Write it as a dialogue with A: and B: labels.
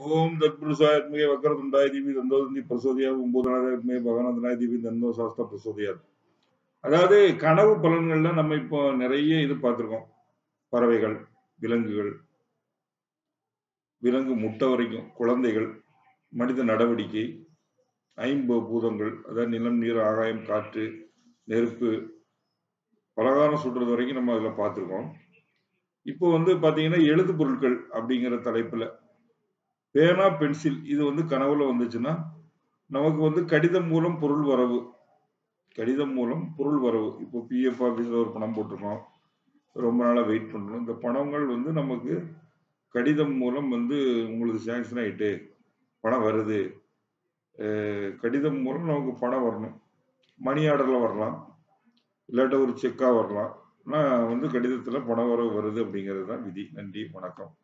A: ಓಂ ತತ್ಪುರುಷಾತ್ಮಗೆ ವಕ್ರತುಂಡಾಯ ದಿವಿ தந்தோதந்தி பிரசோதியார் ஒன்பதாயிரமே பகவனந்தனாய திவி தந்தோ சாஸ்திர பிரசோதியார் அதாவது கனவு பலன்கள்ல நம்ம இப்போ நிறைய இது பார்த்திருக்கோம் பறவைகள் விலங்குகள் விலங்கு முட்டை வரைக்கும் குழந்தைகள் மனித நடவடிக்கை ஐம்பது பூதங்கள் அதாவது நிலம் நீர் ஆகாயம் காற்று நெருப்பு பலகாரம் சுடுறது வரைக்கும் நம்ம அதில் பார்த்துருக்கோம் இப்போ வந்து பார்த்தீங்கன்னா எழுது பொருட்கள் அப்படிங்கிற தலைப்பில் பேனா பென்சில் இது வந்து கனவுல வந்துச்சுன்னா நமக்கு வந்து கடிதம் மூலம் பொருள் வரவு கடிதம் மூலம் பொருள் வரவு இப்போ பிஎஃப் ஆஃபீஸில் ஒரு பணம் போட்டிருக்கோம் ரொம்ப நாளாக வெயிட் பண்ணுறோம் இந்த பணங்கள் வந்து நமக்கு கடிதம் மூலம் வந்து உங்களுக்கு சேங்ஷன் ஆகிட்டு பணம் வருது அஹ் கடிதம் மூலம் நமக்கு பணம் வரணும் மணி ஆர்டரில் வரலாம் இல்லாட்ட ஒரு செக்காக வரலாம் ஆனால் வந்து கடிதத்தில் பணம் வரவு வருது அப்படிங்கிறது தான் விதி நன்றி வணக்கம்